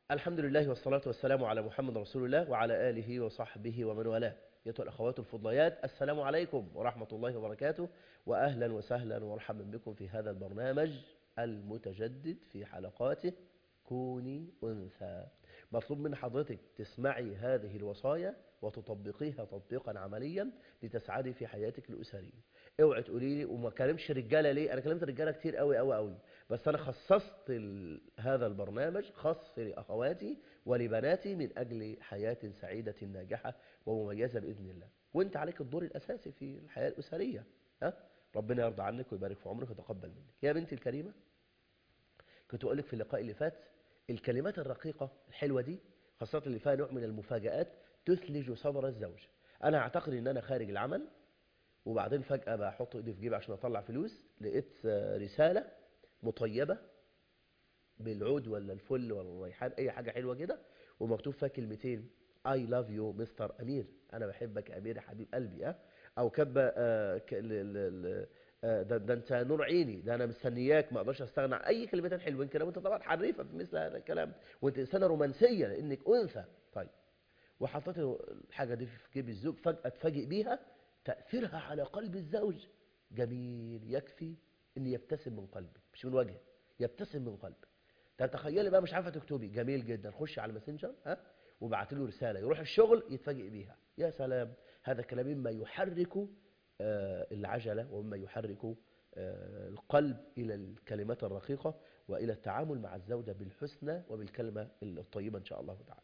الحمد لله والصلاة والسلام على محمد رسول الله وعلى آله وصحبه ومن والاه أيها الأخوات الفضليات السلام عليكم ورحمة الله وبركاته وأهلا وسهلا ومرحبا بكم في هذا البرنامج المتجدد في حلقاته كوني أنثى مطلوب من حضرتك تسمعي هذه الوصايا وتطبقيها تطبيقا عمليا لتسعدي في حياتك الأسرية اوعي تقولي لي وما كلمش رجاله ليه انا كلمت رجاله كتير قوي قوي قوي بس انا خصصت ال... هذا البرنامج خاص لاخواتي ولبناتي من اجل حياه سعيده ناجحه ومميزه باذن الله وانت عليك الدور الاساسي في الحياه الاسريه ها ربنا يرضى عنك ويبارك في عمرك ويتقبل منك يا بنتي الكريمه كنت اقول لك في اللقاء اللي فات الكلمات الرقيقه الحلوه دي خاصه اللي فيها نوع من المفاجات تثلج صدر الزوج انا اعتقد ان انا خارج العمل وبعدين فجأة بحط ايدي في جيبي عشان اطلع فلوس لقيت رسالة مطيبة بالعود ولا الفل ولا الريحان اي حاجة حلوة كده ومكتوب فيها كلمتين I love you مستر امير انا بحبك يا امير يا حبيب قلبي اه او كاتبه آه ك... ل... ل... آه ده, ده انت نور عيني ده انا مستنياك ما اقدرش استغنى عن اي كلمتين حلوين كده وانت طبعا حريفه في مثل هذا الكلام وانت انسانه رومانسيه لانك انثى طيب وحطيت الحاجه دي في جيب الزوج فجاه اتفاجئ بيها تأثيرها على قلب الزوج جميل يكفي ان يبتسم من قلبه مش من وجهه يبتسم من قلبه تتخيلي بقى مش عارفه تكتبي جميل جدا خشي على الماسنجر ها وبعت له رساله يروح الشغل يتفاجئ بيها يا سلام هذا كلام مما يحرك آه العجله ومما يحرك آه القلب الى الكلمات الرقيقه والى التعامل مع الزوجه بالحسنى وبالكلمه الطيبه ان شاء الله تعالى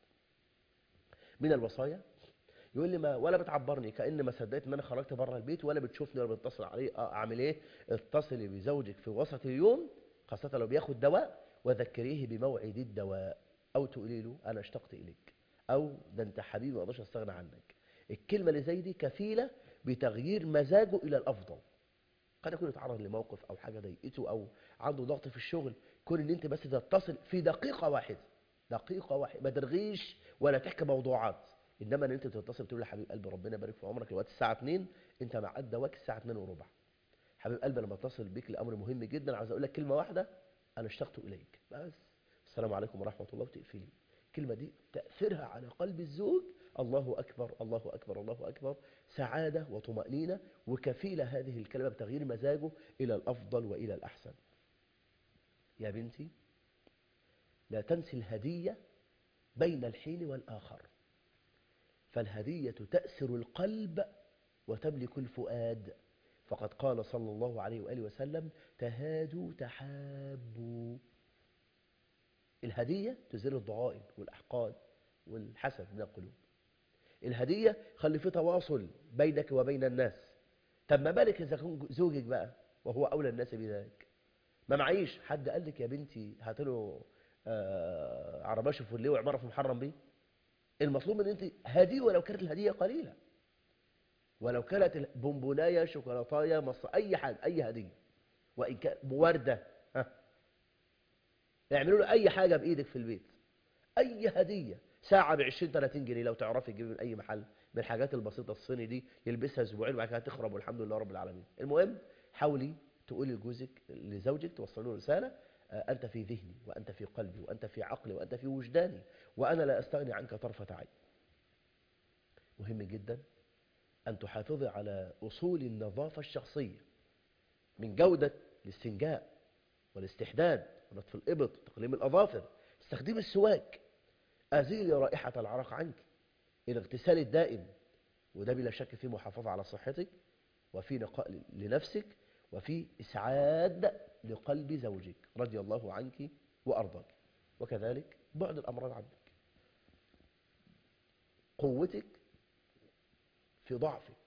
من الوصايا يقول لي ما ولا بتعبرني كأن ما صدقت ان انا خرجت بره البيت ولا بتشوفني ولا بتتصل عليه اه اعمل ايه اتصلي بزوجك في وسط اليوم خاصة لو بياخد دواء وذكريه بموعد الدواء او تقولي له انا اشتقت اليك او ده انت حبيبي ما اقدرش استغنى عنك الكلمة اللي زي دي كفيلة بتغيير مزاجه الى الافضل قد يكون يتعرض لموقف او حاجة ضايقته او عنده ضغط في الشغل كون ان انت بس تتصل في دقيقة واحدة دقيقة واحدة ما ترغيش ولا تحكي موضوعات انما ان انت تتصل تقول لحبيب قلبي ربنا يبارك في عمرك الوقت الساعه 2 انت معاد دواك الساعه 2 وربع حبيب قلبي لما اتصل بيك لامر مهم جدا عايز اقول لك كلمه واحده انا اشتقت اليك بس السلام عليكم ورحمه الله وتقفلي الكلمه دي تاثيرها على قلب الزوج الله اكبر الله اكبر الله اكبر سعاده وطمانينه وكفيله هذه الكلمه بتغيير مزاجه الى الافضل والى الاحسن يا بنتي لا تنسي الهديه بين الحين والاخر فالهدية تأسر القلب وتملك الفؤاد فقد قال صلى الله عليه وآله وسلم تهادوا تحابوا الهدية تزيل الضغائن والأحقاد والحسد من القلوب الهدية خلي في تواصل بينك وبين الناس طب ما بالك إذا كان زوجك بقى وهو أولى الناس بذلك ما معيش حد قال لك يا بنتي هات له آه عربية شوفوليه وعمارة في محرم بيه المطلوب ان انت هديه ولو كانت الهديه قليله ولو كانت بونبونايه شوكولاتايه مصر اي حاجه اي هديه وان كان ورده ها اعملوا له اي حاجه بايدك في البيت اي هديه ساعه ب 20 30 جنيه لو تعرفي تجيبي من اي محل من الحاجات البسيطه الصيني دي يلبسها اسبوعين وبعد كده تخرب والحمد لله رب العالمين المهم حاولي تقولي لجوزك لزوجك توصلي له رساله أنت في ذهني وأنت في قلبي وأنت في عقلي وأنت في وجداني وأنا لا أستغني عنك طرفة عين مهم جدا أن تحافظي على أصول النظافة الشخصية من جودة الاستنجاء والاستحداد ونطف الإبط وتقليم الأظافر استخدام السواك أزيل رائحة العرق عنك الاغتسال الدائم وده بلا شك فيه محافظة على صحتك وفي نقاء لنفسك وفي إسعاد لقلب زوجك رضي الله عنك وأرضاك وكذلك بعد الأمراض عنك قوتك في ضعفك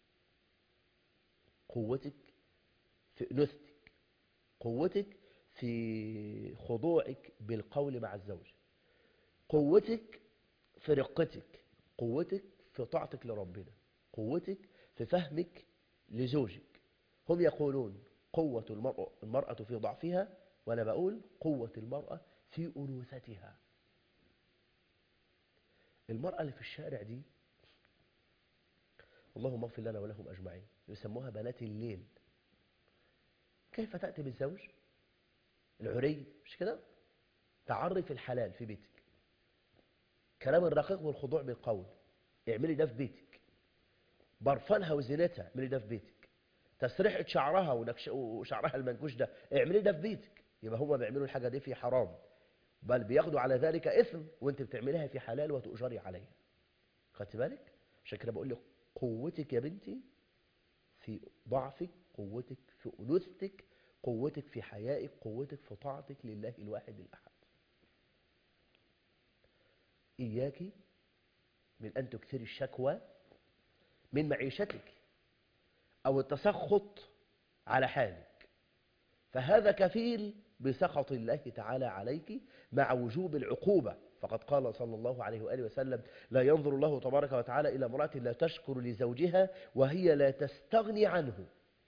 قوتك في أنوثتك قوتك في خضوعك بالقول مع الزوج قوتك في رقتك قوتك في طاعتك لربنا قوتك في فهمك لزوجك هم يقولون قوة المرأة, المرأة في ضعفها وأنا بقول قوة المرأة في أنوثتها المرأة اللي في الشارع دي اللهم اغفر لنا ولهم أجمعين يسموها بنات الليل كيف تأتي بالزوج العري مش كده تعرف الحلال في بيتك الكلام الرقيق والخضوع بالقول اعملي ده في بيتك برفانها وزينتها اعملي ده في بيتك تسريحة شعرها ونكش... وشعرها المنكوش ده اعملي ده في بيتك يبقى هم بيعملوا الحاجة دي في حرام بل بياخدوا على ذلك إثم وانت بتعملها في حلال وتؤجري عليها خدت بالك عشان كده بقول لك قوتك يا بنتي في ضعفك قوتك في أنوثتك قوتك في حيائك قوتك في طاعتك لله الواحد الأحد إياك من أن تكثري الشكوى من معيشتك أو التسخط على حالك فهذا كفيل بسخط الله تعالى عليك مع وجوب العقوبة فقد قال صلى الله عليه وآله وسلم لا ينظر الله تبارك وتعالى إلى امرأة لا تشكر لزوجها وهي لا تستغني عنه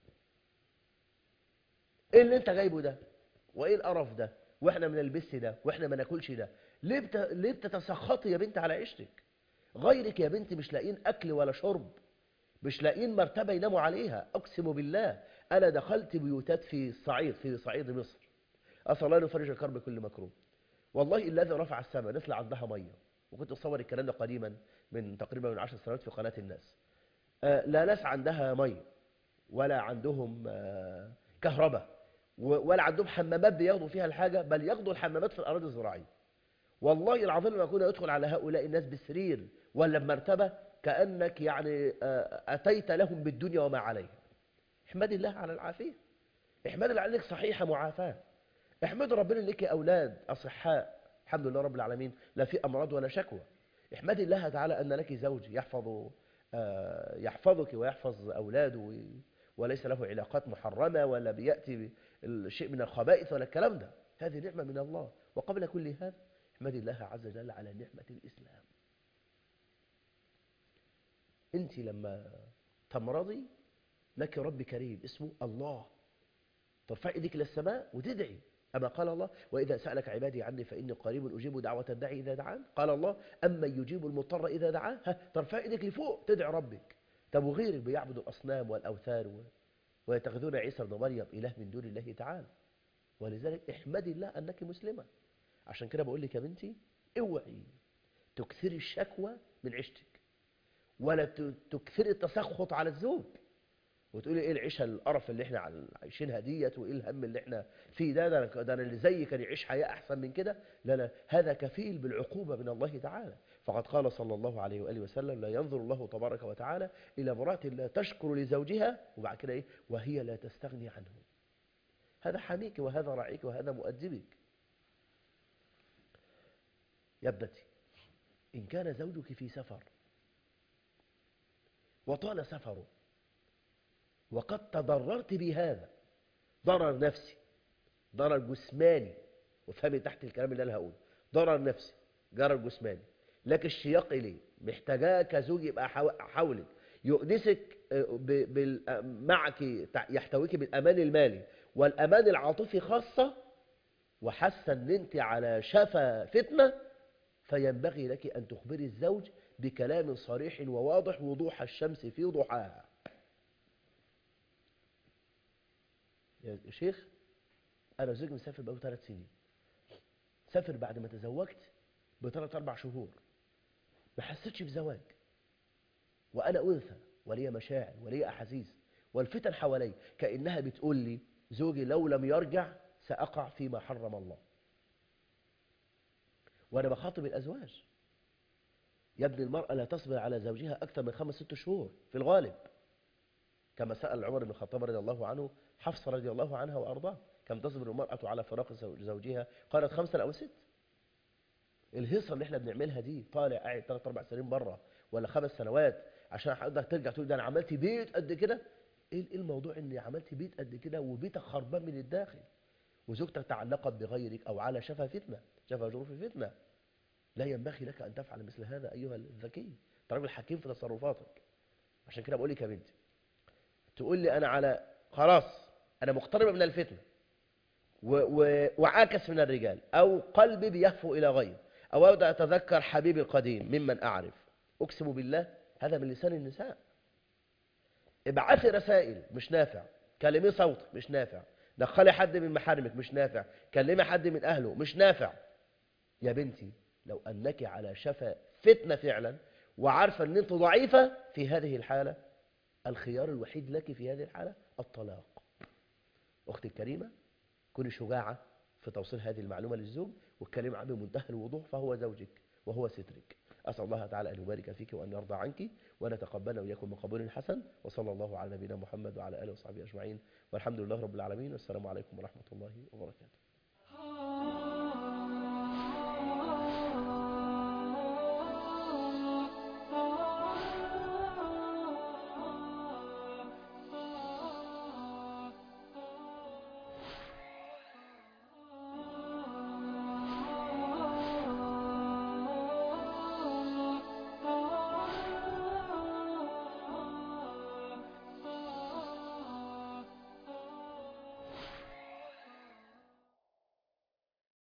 ايه اللي انت جايبه ده وايه القرف ده واحنا ما نلبسش ده واحنا ما ناكلش ده ليه بت... ليه بتتسخطي يا بنت على عيشتك غيرك يا بنت مش لاقيين اكل ولا شرب مش لاقيين مرتبه يناموا عليها اقسم بالله انا دخلت بيوتات في الصعيد في صعيد مصر اسال الله ان يفرج الكرب كل مكروه والله الذي رفع السماء ناس لا عندها ميه وكنت اصور الكلام ده قديما من تقريبا من 10 سنوات في قناه الناس آه لا ناس عندها ميه ولا عندهم آه كهرباء ولا عندهم حمامات بياخدوا فيها الحاجة بل ياخدوا الحمامات في الأراضي الزراعية والله العظيم لما كنا يدخل على هؤلاء الناس بسرير ولا بمرتبة كأنك يعني أتيت لهم بالدنيا وما عليها احمد الله على العافية احمد الله عليك صحيحة معافاة احمد ربنا لك أولاد أصحاء الحمد لله رب العالمين لا في أمراض ولا شكوى احمد الله تعالى أن لك زوج يحفظ يحفظك ويحفظ أولاده وليس له علاقات محرمة ولا بيأتي شيء من الخبائث ولا الكلام ده هذه نعمة من الله وقبل كل هذا احمد الله عز وجل على نعمة الإسلام انت لما تمرضي لك رب كريم اسمه الله ترفع ايدك الى السماء وتدعي أما قال الله وإذا سألك عبادي عني فإني قريب أجيب دعوة الداعي إذا دعان قال الله أما يجيب المضطر إذا دعاه ها ترفع ايدك لفوق تدعي ربك طب وغيرك بيعبدوا الأصنام والأوثان ويتخذون عيسى بن مريم إله من دون الله تعالى ولذلك احمدي الله أنك مسلمة عشان كده بقول لك يا بنتي اوعي تكثري الشكوى من عيشتك ولا تكثري التسخط على الزوج وتقولي ايه العيشه القرف اللي احنا عايشينها ديت وايه الهم اللي احنا فيه ده ده, ده انا اللي زيي كان يعيش حياه احسن من كده لا لا هذا كفيل بالعقوبه من الله تعالى فقد قال صلى الله عليه واله وسلم لا ينظر الله تبارك وتعالى الى امراه لا تشكر لزوجها وبعد كده ايه وهي لا تستغني عنه هذا حميك وهذا راعيك وهذا مؤدبك يا ابنتي إن كان زوجك في سفر وطال سفره وقد تضررت بهذا ضرر نفسي ضرر جسماني وفهمي تحت الكلام اللي انا هقوله ضرر نفسي ضرر جسماني لكن الشياق اليه محتاجاه كزوج يبقى حولك يؤنسك معك يحتويك بالامان المالي والامان العاطفي خاصه وحاسه ان انت على شفا فتنه فينبغي لك ان تخبري الزوج بكلام صريح وواضح وضوح الشمس في ضحاها يا شيخ أنا زوجي مسافر بقاله ثلاث سنين سافر بعد ما تزوجت بثلاث أربع شهور ما حسيتش بزواج وأنا أنثى ولي مشاعر ولي أحاسيس والفتن حوالي كأنها بتقول لي زوجي لو لم يرجع سأقع فيما حرم الله وأنا بخاطب الأزواج يا ابن المرأة لا تصبر على زوجها أكثر من خمس ست شهور في الغالب كما سأل عمر بن الخطاب رضي الله عنه حفصة رضي الله عنها وأرضاه كم تصبر المرأة على فراق زوجها قالت خمسة أو ست الهيصة اللي احنا بنعملها دي طالع قاعد ثلاث أربع سنين بره ولا خمس سنوات عشان حضرتك ترجع تقول ده أنا عملت بيت قد كده إيه الموضوع إني عملت بيت قد كده وبيتك خربان من الداخل وزوجتك تعلقت بغيرك أو على شفا فتنة شفا جروف فتنة لا ينبغي لك أن تفعل مثل هذا أيها الذكي أنت راجل حكيم في تصرفاتك عشان كده بقول لك يا بنتي تقول لي أنا على خلاص أنا مقتربة من الفتنة و... و... وعاكس من الرجال أو قلبي بيهفو إلى غير أو أبدأ أتذكر حبيبي القديم ممن أعرف أقسم بالله هذا من لسان النساء ابعثي رسائل مش نافع كلمي صوت مش نافع دخلي حد من محارمك مش نافع كلمي حد من أهله مش نافع يا بنتي لو أنك على شفا فتنة فعلا وعارفة أن أنت ضعيفة في هذه الحالة الخيار الوحيد لك في هذه الحالة الطلاق أختي الكريمة كوني شجاعة في توصيل هذه المعلومة للزوج والكلام عنه بمنتهى الوضوح فهو زوجك وهو سترك أسأل الله تعالى أن يبارك فيك وأن يرضى عنك وأن يتقبلنا وإياكم بقبول حسن وصلى الله على نبينا محمد وعلى آله وصحبه أجمعين والحمد لله رب العالمين والسلام عليكم ورحمة الله وبركاته